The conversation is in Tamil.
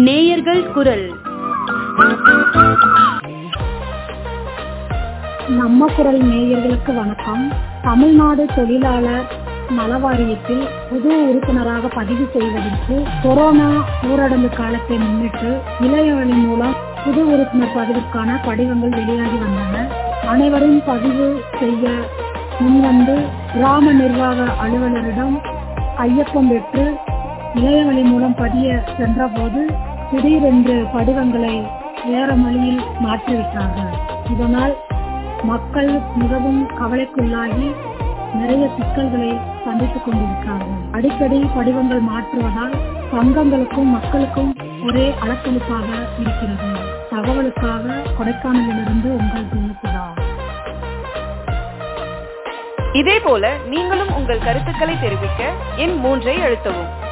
நேயர்கள் குரல் நம்ம குரல் நேயர்களுக்கு வணக்கம் தமிழ்நாடு தொழிலாளர் நல வாரியத்தில் புது உறுப்பினராக பதிவு செய்வதற்கு கொரோனா ஊரடங்கு காலத்தை முன்னிட்டு இளையவழி மூலம் புது உறுப்பினர் பதிவுக்கான படிவங்கள் வெளியாகி வந்தன அனைவரும் பதிவு செய்ய முன்வந்து கிராம நிர்வாக அலுவலரிடம் கையொப்பம் பெற்று இளையவழி மூலம் பதிய சென்றபோது திடீரென்று படிவங்களை வேற மொழியில் மாற்றிவிட்டார்கள் இதனால் மக்கள் மிகவும் கவலைக்குள்ளாகி நிறைய சிக்கல்களை சந்தித்துக் கொண்டிருக்கிறார்கள் அடிக்கடி படிவங்கள் மாற்றுவதால் சங்கங்களுக்கும் மக்களுக்கும் ஒரே அலக்களிப்பாக இருக்கிறது தகவலுக்காக கொடைக்கானலிலிருந்து உங்கள் ஜெயசுதா இதேபோல நீங்களும் உங்கள் கருத்துக்களை தெரிவிக்க எண் மூன்றை அழுத்தவும்